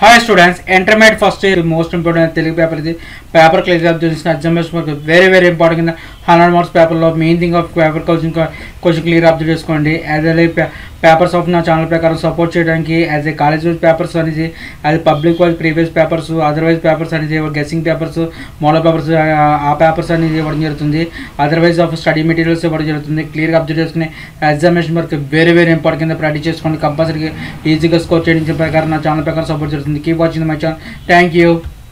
hi students intermediate first year most important Telugu paper ఇది paper clear up చేసిన examination వరకు very very important కింద hundred marks పేపర్లో main thing of paper coaching కొంచెం clear up చేసుకోండి as a papers of నా channel ప్రకారం support చేయడానికి as a college wise papers అనేది as public wise previous papers otherwise papers అనేది గెస్సింగ్ పేపర్స్ మోడల్ పేపర్స్ ఆ papers అనేది ఇవ్వడం జరుగుతుంది అదర్వైజ్ ఆఫ్ స్టడీ మెటీరియల్స్ ఇవ్వడం జరుగుతుంది క్లియర్గా అబ్జర్వ్ చేసుకుని ఎగ్జామినేషన్ వరకు వెరీ వెరీ ఇంపార్టెంట్ కింద ప్రాక్టీస్ చేసుకోండి కంపల్సరీగా ఈజీగా స్కోర్ చేయడం ప్రకారం నా ఛానల్ ప్రకారం సపోర్ట్ జరుగుతుంది keep watching my channel thank you